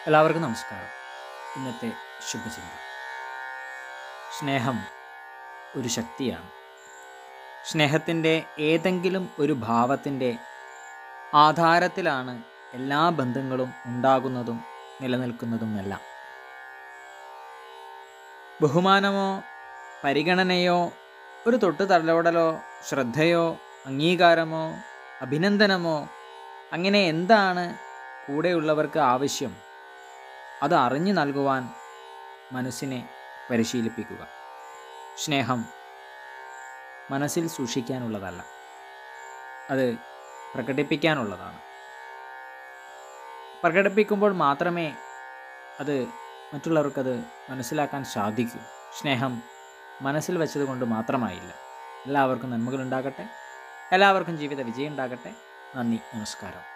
എല്ലാവർക്കും നമസ്കാരം ഇന്നത്തെ ശുഭചിന്ത സ്നേഹം ഒരു ശക്തിയാണ് സ്നേഹത്തിൻ്റെ ഏതെങ്കിലും ഒരു ഭാവത്തിൻ്റെ ആധാരത്തിലാണ് എല്ലാ ബന്ധങ്ങളും ഉണ്ടാകുന്നതും നിലനിൽക്കുന്നതുമെല്ലാം ബഹുമാനമോ പരിഗണനയോ ഒരു തൊട്ടു തലോടലോ ശ്രദ്ധയോ അംഗീകാരമോ അഭിനന്ദനമോ അങ്ങനെ എന്താണ് കൂടെയുള്ളവർക്ക് ആവശ്യം അത് അറിഞ്ഞു നൽകുവാൻ മനസ്സിനെ പരിശീലിപ്പിക്കുക സ്നേഹം മനസ്സിൽ സൂക്ഷിക്കാനുള്ളതല്ല അത് പ്രകടിപ്പിക്കാനുള്ളതാണ് പ്രകടിപ്പിക്കുമ്പോൾ മാത്രമേ അത് മറ്റുള്ളവർക്കത് മനസ്സിലാക്കാൻ സാധിക്കൂ സ്നേഹം മനസ്സിൽ വെച്ചതുകൊണ്ട് മാത്രമായില്ല എല്ലാവർക്കും നന്മകൾ ഉണ്ടാകട്ടെ എല്ലാവർക്കും ജീവിത വിജയം ഉണ്ടാകട്ടെ നന്ദി നമസ്കാരം